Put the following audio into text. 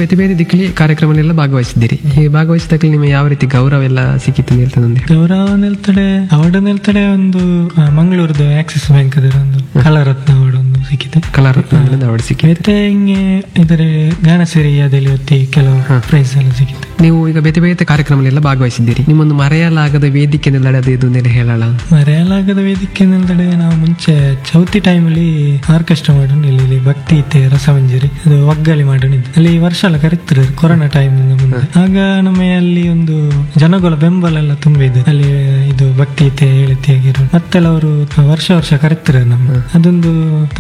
ಬೇರೆ ಬೇರೆ ದಿಕ್ಕಲಿ ಕಾರ್ಯಕ್ರಮಗಳೆಲ್ಲ ಭಾಗವಹಿಸಿದ್ದೀರಿ ಈ ಭಾಗವಹಿಸಿದಾಗಲಿ ನಿಮಗೆ ಯಾವ ರೀತಿ ಗೌರವ ಎಲ್ಲ ಸಿಕ್ಕಿತ್ತು ಅಂತ ಹೇಳ್ತಾ ನಂದೆ ಗೌರವ ನಿಲ್ತಡೆ ಅವಾರ್ಡ್ ನಿಲ್ತಡೆ ಒಂದು ಆ, ಮಂಗಳೂರದು ಆಕ್ಸಿಸ್ ಬ್ಯಾಂಕ್ ಒಂದು ಕಲಾರತ್ನ ಅವಾರ್ಡ್ ಒಂದು ಸಿಕ್ಕಿದೆ ಕಲಾರತ್ನಗಳಿಂದ ಅವಾರ್ಡ್ ಸಿಕ್ಕಿ ಮತ್ತೆ ಹಿಂಗೆ ಇದರ ಗಾನಸಿರಿ ಅದೆಲ್ಲಿ ಹೊತ್ತಿ ಕೆಲವು ಪ್ರೈಸ್ ಎಲ್ಲ ಸಿಕ್ಕಿದೆ ನೀವು ಈಗ ಬೇತೆ ಬೇತೆ ಕಾರ್ಯಕ್ರಮಗಳೆಲ್ಲ ಭಾಗವಹಿಸಿದ್ದೀರಿ ನಿಮ್ಮೊಂದು ಮರೆಯಲಾಗದ ವೇದಿಕೆ ನಡೆದು ಇದು ನೆಲೆ ಹೇಳಲ್ಲ ಮರೆಯಲಾಗದ ವೇದಿಕೆ ನಿಲ್ತಡೆ ನಾವು ಮುಂಚೆ ಚೌತಿ ಟೈಮಲ್ಲಿ ಆರ್ಕೆಸ್ಟ್ರಾ ಮಾಡೋಣ ಇಲ್ಲಿ ಇಲ್ಲಿ ಭಕ್ತಿ ಇತ್ತೆ ರಸಮಂಜರಿ ಅದು ಒಗ್ಗಲಿ ಮಾಡೋಣ ಅಲ್ಲಿ ವರ್ಷ ಎಲ್ಲ ಕರೀತಾರೆ ಕೊರೋನಾ ಟೈಮ್ ಮುಂದೆ ಆಗ ನಮ್ಮ ಅಲ್ಲಿ ಒಂದು ಜನಗಳ ಬೆಂಬಲ ಎಲ್ಲ ತುಂಬಿದೆ ಅಲ್ಲಿ ಇದು ಭಕ್ತಿ ಇತ್ತೆ ಹೇಳಿತೆ ಆಗಿರೋ ಮತ್ತೆಲ್ಲ ಅವರು ವರ್ಷ ವರ್ಷ ಕರೀತಾರೆ ನಮ್ಮ ಅದೊಂದು